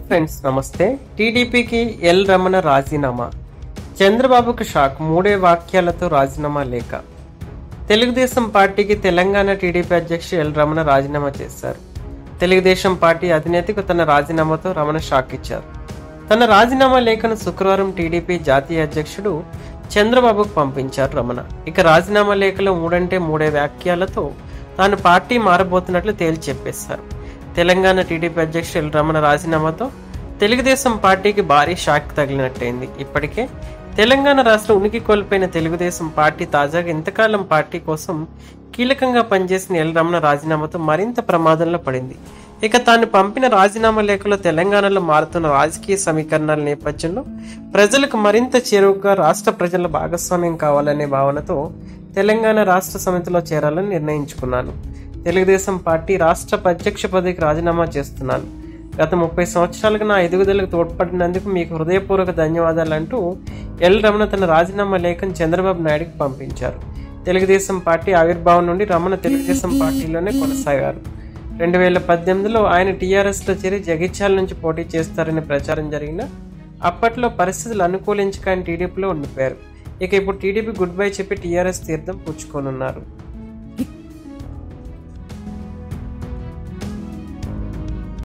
friends నమస్తే టీడీపీకి L Ramana రాజీనామా చంద్రబాబుకు షాక్ మూడే వాక్యాలతో రాజీనామా లేఖ తెలుగుదేశం పార్టీకి తెలంగాణ టీడీపీ అధ్యక్షుడు ఎల్ రమణ రాజీనామా చేశారు తెలుగుదేశం పార్టీ అధినేతకు తన రాజీనామాతో రమణ షాక్ ఇచ్చారు తన రాజీనామా లేఖను శుక్రవారం టీడీపీ జాతీయ అధ్యక్షుడు చంద్రబాబుకు పంపించారు రమణ ఇక రాజీనామా లేఖలో మూడంటే మూడే వాక్యాలతో తాను పార్టీ మారబోతున్నట్లు తేల్చి చెప్పేశారు తెలంగాణ టీడీపీ అధ్యక్షుడు ఎల్ రమణ రాజీనామాతో తెలుగుదేశం పార్టీకి భారీ షాక్ తగిలినట్టయింది ఇప్పటికే తెలంగాణ రాష్ట్ర ఉనికి కోల్పోయిన తెలుగుదేశం పార్టీ తాజాగా ఇంతకాలం పార్టీ కోసం కీలకంగా పనిచేసిన ఎల్ రమణ రాజీనామాతో మరింత ప్రమాదంలో పడింది ఇక తాను పంపిన రాజీనామా లేఖలో తెలంగాణలో మారుతున్న రాజకీయ సమీకరణాల నేపథ్యంలో ప్రజలకు మరింత చేరువుగా రాష్ట్ర ప్రజల భాగస్వామ్యం కావాలనే భావనతో తెలంగాణ రాష్ట్ర సమితిలో చేరాలని నిర్ణయించుకున్నాను తెలుగుదేశం పార్టీ రాష్ట్ర అధ్యక్ష పదవికి రాజీనామా చేస్తున్నాను గత ముప్పై సంవత్సరాలుగా నా ఎదుగుదలకు తోడ్పడినందుకు మీకు హృదయపూర్వక ధన్యవాదాలు అంటూ ఎల్ రమణ తన రాజీనామా లేఖను చంద్రబాబు నాయుడుకి పంపించారు తెలుగుదేశం పార్టీ ఆవిర్భావం నుండి రమణ తెలుగుదేశం పార్టీలోనే కొనసాగారు రెండు వేల పద్దెనిమిదిలో ఆయన టీఆర్ఎస్లో చేరి జగిత్యాల నుంచి పోటీ చేస్తారని ప్రచారం జరిగిన అప్పట్లో పరిస్థితులు అనుకూలించక ఆయన టీడీపీలో ఉండిపోయారు ఇక ఇప్పుడు టీడీపీ గుడ్ బై చెప్పి టీఆర్ఎస్ తీర్థం పుచ్చుకోనున్నారు